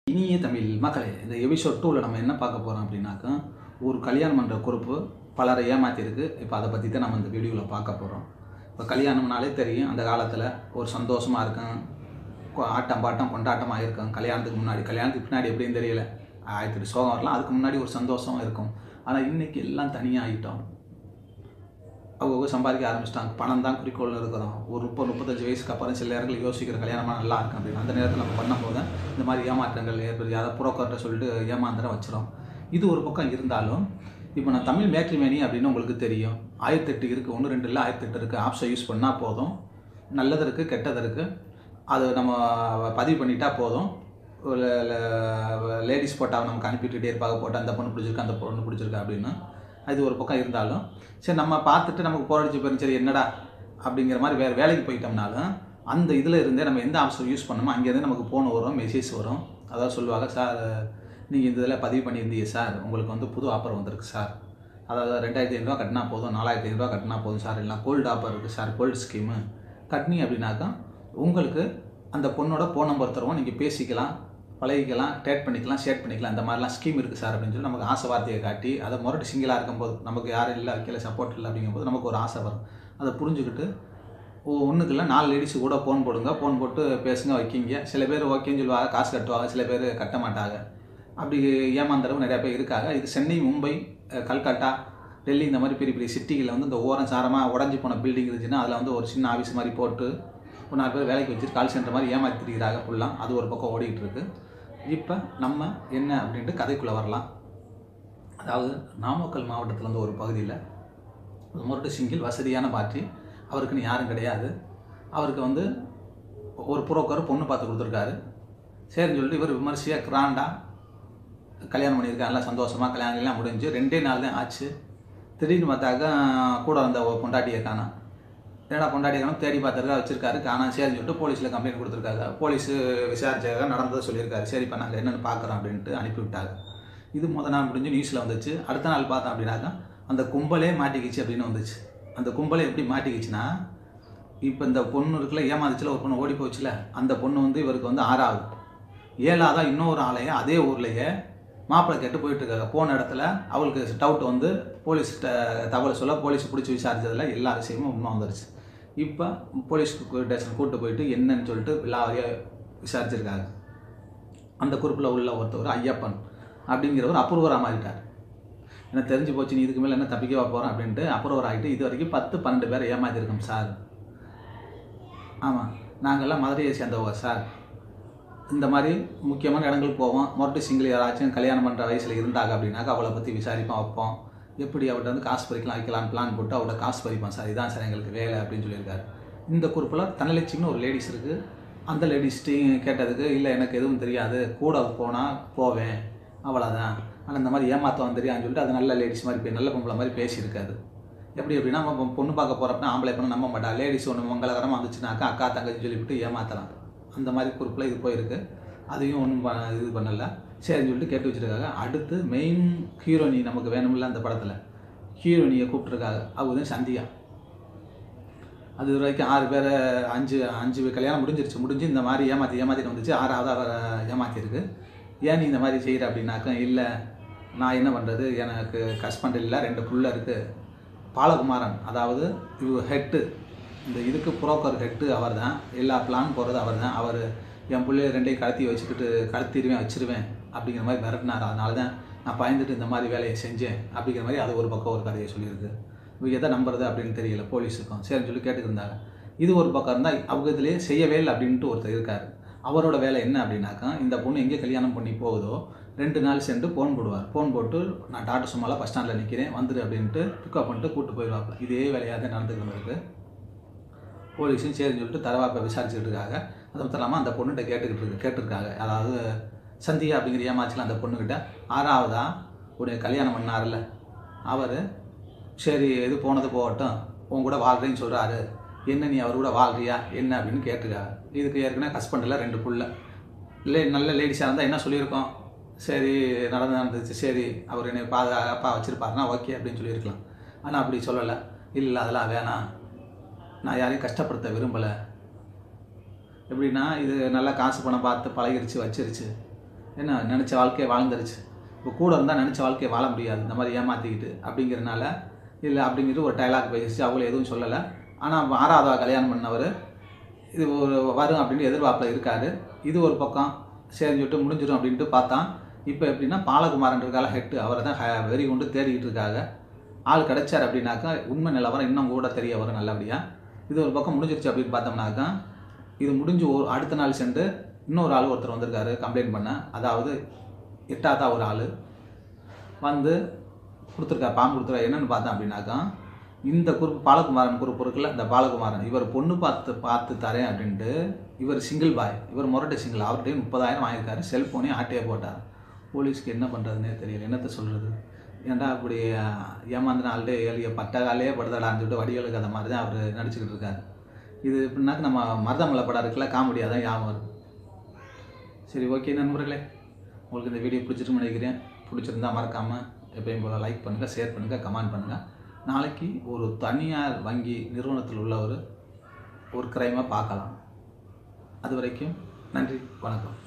இனிய தமிழ் மக்களே இந்த எபிசோட் டூவில் நம்ம என்ன பார்க்க போகிறோம் அப்படின்னாக்கா ஒரு கல்யாணம் பண்ணுற குறிப்பு பலரை ஏமாத்திருக்கு இப்போ அதை பற்றி தான் நம்ம இந்த வீடியோவில் பார்க்க போகிறோம் இப்போ கல்யாணம்னாலே தெரியும் அந்த காலத்தில் ஒரு சந்தோஷமாக இருக்கும் கொ- ஆட்டம் பாட்டம் கொண்டாட்டமாக இருக்கும் கல்யாணத்துக்கு முன்னாடி கல்யாணத்துக்கு பின்னாடி எப்படின்னு தெரியல ஆயிரத்தி சோகம் வரலாம் அதுக்கு முன்னாடி ஒரு சந்தோஷம் இருக்கும் ஆனால் இன்னைக்கு எல்லாம் தனியாகிட்டோம் அவங்க சம்பாதிக்க ஆரம்பிச்சிட்டாங்க பணம் தான் குறிக்கோள்னு இருக்கிறோம் ஒரு முப்பது முப்பத்தஞ்சு வயசுக்கு அப்புறம் சில நேரங்கள் யோசிக்கிற கல்யாணமாக நல்லா இருக்கும் அப்படின்னு அந்த நேரத்தில் நம்ம பண்ணும்போது இந்த மாதிரி ஏமாற்றங்கள் ஏற்படுது அதை புரோக்கர்கிட்ட சொல்லிட்டு ஏமாந்திரம் வச்சிரும் இது ஒரு பக்கம் இருந்தாலும் இப்போ நான் தமிழ் மேட்ரிமேனி அப்படின்னு உங்களுக்கு தெரியும் ஆயிரத்தெட்டு இருக்குது ஒன்று ரெண்டு இல்லை ஆயிரத்தெட்டு இருக்குது ஆப்ஷன் யூஸ் பண்ணால் போதும் நல்லது இருக்குது கெட்டது இருக்குது அது நம்ம பதிவு பண்ணிட்டா போதும் லேடிஸ் போட்டால் நமக்கு அனுப்பிட்டுட்டே இருப்பாங்க போட்டால் அந்த பொண்ணு பிடிச்சிருக்கு அந்த பொண்ணு பிடிச்சிருக்கு அப்படின்னு அது ஒரு பக்கம் இருந்தாலும் சரி நம்ம பார்த்துட்டு நமக்கு போராடிச்சு போயிரும் சரி என்னடா அப்படிங்கிற மாதிரி வேறு வேலைக்கு போயிட்டோம்னாலும் அந்த இதில் இருந்தே நம்ம எந்த ஆப்ஷன் யூஸ் பண்ணணுமோ அங்கேருந்து நமக்கு ஃபோன் வரும் மெசேஜ் வரும் அதாவது சொல்லுவாங்க சார் நீங்கள் இந்த இதில் பதிவு பண்ணியிருந்தீங்க சார் உங்களுக்கு வந்து புது ஆஃபர் வந்திருக்கு சார் அதாவது ரெண்டாயிரத்தி ஐநூறுரூவா கட்டினா போதும் நாலாயிரத்தி ஐநூறுரூவா கட்டினா போதும் சார் இல்லை கோல்டு ஆஃபர் இருக்குது சார் கோல்டு ஸ்கீமு கட்டினி அப்படின்னாக்கா உங்களுக்கு அந்த பொண்ணோட ஃபோன் நம்பர் தருவோம் நீங்கள் பேசிக்கலாம் பழகிக்கலாம் டேட் பண்ணிக்கலாம் ஷேர் பண்ணிக்கலாம் இந்த மாதிரிலாம் ஸ்கீம் இருக்குது சார் அப்படின்னு சொல்லி நமக்கு ஆசை வார்த்தையை காட்டி அதை முரட்டு சிங்கிளாக இருக்கும்போது நமக்கு யாரும் இல்லை கீழே சப்போர்ட் இல்லை அப்படிங்கும்போது நமக்கு ஒரு ஆசை வரும் அதை புரிஞ்சுக்கிட்டு ஓ ஒன்றுக்கு இல்லை நாலு லேடிஸு கூட ஃபோன் போடுங்க ஃபோன் போட்டு பேசுங்க வைக்கிங்க சில பேர் ஓகேன்னு சொல்லுவாங்க காசு கட்டுவாங்க சில பேர் கட்ட மாட்டாங்க அப்படி ஏமாந்தளவு நிறையா பேர் இருக்காங்க இது சென்னை மும்பை அஹ், கல்கட்டா டெல்லி இந்த மாதிரி பெரிய பெரிய சிட்டிகளில் வந்து இந்த ஓரம் சாரமாக உடஞ்சி போன பில்டிங் இருந்துச்சுன்னா அதில் வந்து ஒரு சின்ன ஆஃபீஸ் மாதிரி போட்டு ஒரு நாலு பேர் வேலைக்கு வச்சுட்டு கால் சென்டர் மாதிரி ஏமாத்திருக்கிறாங்க ஃபுல்லாக அது ஒரு பக்கம் ஓடிக்கிட்டு இருக்கு இப்போ நம்ம என்ன அப்படின்ட்டு கதைக்குள்ளே வரலாம் அதாவது நாமக்கல் மாவட்டத்தில் வந்து ஒரு பகுதியில் முரட்டு சிங்கிள் வசதியான பார்ட்டி அவருக்குன்னு யாரும் கிடையாது அவருக்கு வந்து ஒரு புரோக்கர் பொண்ணு பார்த்து கொடுத்துருக்காரு சரின்னு சொல்லிட்டு இவர் விமர்சையாக கிராண்டாக கல்யாணம் பண்ணியிருக்காங்க நல்லா சந்தோஷமாக கல்யாணம் எல்லாம் முடிஞ்சு ரெண்டே நாள் தான் ஆச்சு திடீர்னு பார்த்தாக்கா கூட வந்த ஒரு பொண்டாட்டியை காணோம் என்னடா பொண்டாட்டியை காணோம் தேடி பார்த்துருக்கா வச்சிருக்காரு காணோம் சரின்னு சொல்லிட்டு போலீஸில் கம்ப்ளைண்ட் கொடுத்துருக்காங்க போலீஸ் விசாரிச்சாக நடந்ததை சொல்லியிருக்காரு சரிப்பா நாங்கள் என்னென்னு பார்க்குறோம் அப்படின்ட்டு அனுப்பி விட்டாங்க இது முத நாள் முடிஞ்சு நியூஸில் வந்துச்சு அடுத்த நாள் பார்த்தோம் அப்படின்னாக்கா அந்த கும்பலே மாட்டிக்கிச்சு அப்படின்னு வந்துச்சு அந்த கும்பலே எப்படி மாட்டிக்கிச்சுன்னா இப்போ இந்த பொண்ணு இருக்குல்ல ஏமாந்துச்சுல ஒரு பொண்ணு ஓடி போச்சுல அந்த பொண்ணு வந்து இவருக்கு வந்து ஆறாவது ஏழாவதாக இன்னொரு ஆளையே அதே ஊர்லேயே மாப்பிள்ளை கேட்டு போயிட்டு இருக்காங்க போன இடத்துல அவளுக்கு டவுட் வந்து போலீஸ் தகவல் சொல்ல போலீஸ் பிடிச்சி விசாரிச்சதுல எல்லா விஷயமும் உண்மை வந்துருச்சு இப்போ போலீஸ் ஸ்டேஷன் கூப்பிட்டு போயிட்டு என்னன்னு சொல்லிட்டு விழாவையாக விசாரிச்சிருக்காங்க அந்த குரூப்பில் உள்ள ஒருத்தவர் ஐயப்பன் அப்படிங்கிறவர் அப்ரூவராக மாறிட்டார் எனக்கு தெரிஞ்சு போச்சு நீ இதுக்கு மேலே என்ன தப்பிக்கவா போகிறோம் அப்படின்ட்டு அப்ரூவர் ஆகிட்டு இது வரைக்கும் பத்து பன்னெண்டு பேரை ஏமாத்திருக்கோம் சார் ஆமாம் நாங்கள்லாம் மதுரையை சேர்ந்தவங்க சார் இந்த மாதிரி முக்கியமான இடங்களுக்கு போவோம் மொரட்டு சிங்கிள் யாராச்சும் கல்யாணம் பண்ணுற வயசில் இருந்தாங்க அப்படின்னாக்கா அவளை பற்றி விசாரிப்போம் வைப்போம் எப்படி அவள்கிட்ட வந்து காசு பறிக்கலாம் வைக்கலாம்னு பிளான் போட்டு அவள்கிட்ட காசு பறிப்போம் சார் இதான் சார் எங்களுக்கு வேலை அப்படின்னு சொல்லியிருக்காரு இந்த குறிப்பில் தனலட்சுமின்னு ஒரு லேடிஸ் இருக்குது அந்த லேடிஸ்ட்டையும் கேட்டதுக்கு இல்லை எனக்கு எதுவும் தெரியாது கூட போனால் போவேன் அவ்வளோதான் ஆனால் இந்த மாதிரி ஏமாத்தம் தெரியாதுன்னு சொல்லிட்டு அது நல்ல லேடிஸ் மாதிரி பே- நல்ல பொம்பளை மாதிரி பேசியிருக்காரு எப்படி எப்படின்னா நம்ம பொண்ணு பார்க்க போகிறப்ப ஆம்பளை பொண்ணு நம்ப மாட்டா லேடிஸ் ஒன்று மங்களகரமாக வந்துச்சுனாக்கா அக்கா தங்கச்சி சொல்லிவிட்டு ஏமாத்தலாம் அந்த மாதிரி குரூப்பில் இது போயிருக்கு அதையும் ஒன்றும் இது பண்ணலை சரின்னு சொல்லிட்டு கேட்டு வச்சுருக்காங்க அடுத்து மெயின் ஹீரோனி நமக்கு வேணும்ல அந்த படத்தில் ஹீரோனியை கூப்பிட்ருக்காங்க அவங்க தான் சந்தியா அது இது வரைக்கும் ஆறு பேரை அஞ்சு அஞ்சு கல்யாணம் முடிஞ்சிருச்சு முடிஞ்சு இந்த மாதிரி ஏமாற்றி ஏமாற்றிட்டு வந்துச்சு ஆறாவது அவர் ஏமாற்றிருக்கு ஏன் நீ இந்த மாதிரி செய்கிற அப்படின்னாக்கா இல்லை நான் என்ன பண்ணுறது எனக்கு ஹஸ்பண்ட் இல்லை ரெண்டு புள்ள இருக்குது பாலகுமாரன் அதாவது இவர் ஹெட்டு இந்த இதுக்கு புரோக்கர் ஹெட்டு அவர் தான் எல்லா பிளான் போடுறது அவர் தான் அவர் என் பிள்ளைய ரெண்டையும் கடத்தி வச்சுக்கிட்டு கடத்திடுவேன் வச்சிருவேன் அப்படிங்கிற மாதிரி மிரட்டினார் அதனால தான் நான் பயந்துட்டு இந்த மாதிரி வேலையை செஞ்சேன் அப்படிங்கிற மாதிரி அது ஒரு பக்கம் ஒரு கதையை சொல்லியிருக்கு இவ எதை நம்புறது அப்படின்னு தெரியல போலீஸுக்கும் சரின்னு சொல்லி கேட்டுக்கிருந்தாங்க இது ஒரு பக்கம் இருந்தால் அவங்க இதுலேயே செய்யவே இல்லை அப்படின்ட்டு ஒருத்தர் இருக்கார் அவரோட வேலை என்ன அப்படின்னாக்கா இந்த பொண்ணு எங்கே கல்யாணம் பண்ணி போகுதோ ரெண்டு நாள் சென்று ஃபோன் போடுவார் ஃபோன் போட்டு நான் டாட்டா சும்மாலாம் பஸ் ஸ்டாண்டில் நிற்கிறேன் வந்துடு அப்படின்ட்டு பிக்கப் பண்ணிட்டு கூப்பிட்டு போயிடுவாப்புல இதே வேலையாக தான் நடந்துக்கிட்டு இருக்கு போலீஸும் சரின்னு சொல்லிட்டு தரவாப்பை விசாரிச்சுட்டு இருக்காங்க அது மட்டும் இல்லாமல் அந்த பொண்ணுகிட்ட கேட்டுக்கிட்டு இருக்கு கேட்டிருக்காங்க அதாவது சந்தியா அப்படிங்கிற ஏமாச்சில் அந்த பொண்ணுக்கிட்ட ஆறாவதா உடைய கல்யாணம் பண்ணார்ல அவர் சரி எது போனது போகட்டும் உன் கூட வாழ்றேன்னு சொல்கிறாரு என்ன நீ அவர் கூட வாழ்றியா என்ன அப்படின்னு கேட்டிருக்காங்க இதுக்கு ஏற்கனவே ஹஸ்பண்டில் ரெண்டு புள்ள இல்லை நல்ல லேடிஸாக இருந்தால் என்ன சொல்லியிருக்கோம் சரி நடந்து நடந்துச்சு சரி அவர் என்னை பாதுகாப்பாக வச்சுருப்பாருனா ஓகே அப்படின்னு சொல்லியிருக்கலாம் ஆனால் அப்படி சொல்லலை இல்லை அதெல்லாம் வேணாம் நான் யாரையும் கஷ்டப்படுத்த விரும்பலை எப்படின்னா இது நல்லா காசு பணம் பார்த்து பழகிருச்சு வச்சிருச்சு என்ன நினச்ச வாழ்க்கையை வாழ்ந்துருச்சு இப்போ கூட இருந்தால் நினச்ச வாழ்க்கையை வாழ முடியாது இந்த மாதிரி ஏமாற்றிக்கிட்டு அப்படிங்கிறனால இல்லை அப்படிங்கிறது ஒரு டைலாக் பேசிச்சு அவங்கள எதுவும் சொல்லலை ஆனால் ஆறாவதா கல்யாணம் பண்ணவர் இது ஒரு வரும் அப்படின்னு எதிர்பார்ப்பில் இருக்காரு இது ஒரு பக்கம் சரின்னு சொல்லிட்டு முடிஞ்சிடும் அப்படின்ட்டு பார்த்தான் இப்போ எப்படின்னா பாலகுமாரன் இருக்கால ஹெட்டு அவரை தான் ஹ- வெறி கொண்டு தேடிக்கிட்டு இருக்காங்க ஆள் கிடைச்சார் அப்படின்னாக்கா உண்மை நிலவரம் இன்னும் கூட தெரிய வரும் நல்லபடியாக இது ஒரு பக்கம் முடிஞ்சிருச்சு அப்படின்னு பார்த்தோம்னாக்கா இது முடிஞ்சு ஒரு அடுத்த நாள் சென்று இன்னொரு ஆள் ஒருத்தர் வந்திருக்காரு கம்ப்ளைண்ட் பண்ண அதாவது எட்டாத்தா ஒரு ஆள் வந்து கொடுத்துருக்காரு பாம்பு கொடுத்துருக்காரு என்னன்னு பார்த்தேன் அப்படின்னாக்கா இந்த குரூப் பாலகுமாரன் குரூப் இருக்குல்ல இந்த பாலகுமாரன் இவர் பொண்ணு பார்த்து பார்த்து தரேன் அப்படின்ட்டு இவர் சிங்கிள் பாய் இவர் முரட்டை சிங்கிள் அவர்கிட்டயும் முப்பதாயிரம் வாங்கியிருக்காரு செல்ஃபோனையும் ஆட்டையே போட்டார் போலீஸ்க்கு என்ன பண்ணுறதுனே தெரியல என்னத்த சொல்கிறது ஏன்டா அப்படி ஏமாந்தின ஆள்கிட்ட ஏழிய பட்ட காலையே படுதடான்னு சொல்லிட்டு வடிவேலு கதை மாதிரி தான் அவர் நடிச்சுக்கிட்டு இருக்காரு இது எப்படின்னாக்க நம்ம மருதமலை படம் இருக்குல்ல காமெடியாக தான் ஞாபகம் வரும் சரி ஓகே நண்பர்களே உங்களுக்கு இந்த வீடியோ பிடிச்சிருக்குன்னு நினைக்கிறேன் பிடிச்சிருந்தா மறக்காமல் எப்பயும் போல் லைக் பண்ணுங்கள் ஷேர் பண்ணுங்கள் கமெண்ட் பண்ணுங்கள் நாளைக்கு ஒரு தனியார் வங்கி நிறுவனத்தில் உள்ள ஒரு ஒரு கிரைமை பார்க்கலாம் அது வரைக்கும் நன்றி வணக்கம்